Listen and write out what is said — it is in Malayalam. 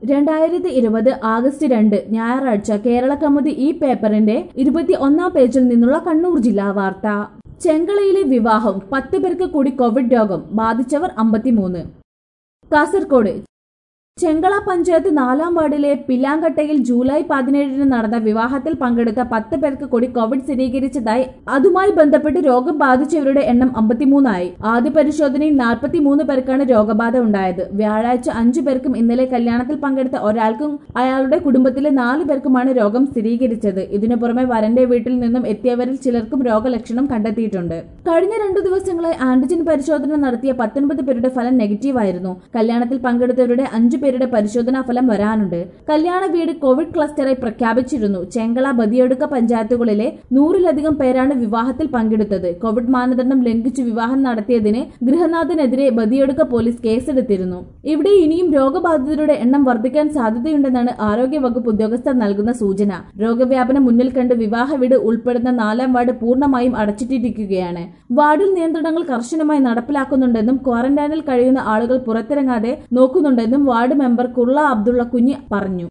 രണ്ടായിരത്തി ഇരുപത് ആഗസ്റ്റ് രണ്ട് ഞായറാഴ്ച കേരള കൗമുദി ഈ പേപ്പറിന്റെ ഇരുപത്തി ഒന്നാം പേജിൽ നിന്നുള്ള കണ്ണൂർ ജില്ലാ വാർത്ത ചെങ്കളയിലെ വിവാഹം പത്ത് പേർക്ക് കൂടി കോവിഡ് രോഗം ബാധിച്ചവർ അമ്പത്തിമൂന്ന് കാസർകോട് ചെങ്കള പഞ്ചായത്ത് നാലാം വാർഡിലെ പിലാങ്കട്ടയിൽ ജൂലൈ പതിനേഴിന് നടന്ന വിവാഹത്തിൽ പങ്കെടുത്ത പത്ത് പേർക്ക് കൂടി കോവിഡ് സ്ഥിരീകരിച്ചതായി അതുമായി ബന്ധപ്പെട്ട് രോഗം ബാധിച്ചവരുടെ എണ്ണം അമ്പത്തിമൂന്നായി ആദ്യ പരിശോധനയിൽ നാൽപ്പത്തിമൂന്ന് പേർക്കാണ് രോഗബാധ ഉണ്ടായത് വ്യാഴാഴ്ച അഞ്ചു പേർക്കും ഇന്നലെ കല്യാണത്തിൽ പങ്കെടുത്ത ഒരാൾക്കും അയാളുടെ കുടുംബത്തിലെ നാല് പേർക്കുമാണ് രോഗം സ്ഥിരീകരിച്ചത് ഇതിനു പുറമെ വരന്റെ വീട്ടിൽ നിന്നും എത്തിയവരിൽ ചിലർക്കും രോഗലക്ഷണം കണ്ടെത്തിയിട്ടുണ്ട് കഴിഞ്ഞ രണ്ടു ദിവസങ്ങളായി ആന്റിജൻ പരിശോധന നടത്തിയ പത്തൊൻപത് പേരുടെ ഫലം നെഗറ്റീവായിരുന്നു കല്യാണത്തിൽ പങ്കെടുത്തവരുടെ അഞ്ചു പേരുടെ പരിശോധനാ ഫലം വരാനുണ്ട് കല്യാണ വീട് കോവിഡ് ക്ലസ്റ്ററായി പ്രഖ്യാപിച്ചിരുന്നു ചെങ്കള ബദിയടുക്ക പഞ്ചായത്തുകളിലെ നൂറിലധികം പേരാണ് വിവാഹത്തിൽ പങ്കെടുത്തത് കോവിഡ് മാനദണ്ഡം ലംഘിച്ചു വിവാഹം നടത്തിയതിന് ഗൃഹനാഥനെതിരെ ബദിയടുക്ക പോലീസ് കേസെടുത്തിരുന്നു ഇവിടെ ഇനിയും രോഗബാധിതരുടെ എണ്ണം വർദ്ധിക്കാൻ സാധ്യതയുണ്ടെന്നാണ് ആരോഗ്യ വകുപ്പ് ഉദ്യോഗസ്ഥർ നൽകുന്ന സൂചന രോഗവ്യാപനം മുന്നിൽ കണ്ട് വിവാഹ വീട് ഉൾപ്പെടുന്ന നാലാം വാർഡ് പൂർണ്ണമായും അടച്ചിട്ടിരിക്കുകയാണ് വാർഡിൽ നിയന്ത്രണങ്ങൾ കർശനമായി നടപ്പിലാക്കുന്നുണ്ടെന്നും ക്വാറന്റൈനിൽ കഴിയുന്ന ആളുകൾ പുറത്തിറങ്ങാതെ നോക്കുന്നുണ്ടെന്നും വാർഡ് മെമ്പർ കുർള അബ്ദുള്ള കുഞ്ഞി പറഞ്ഞു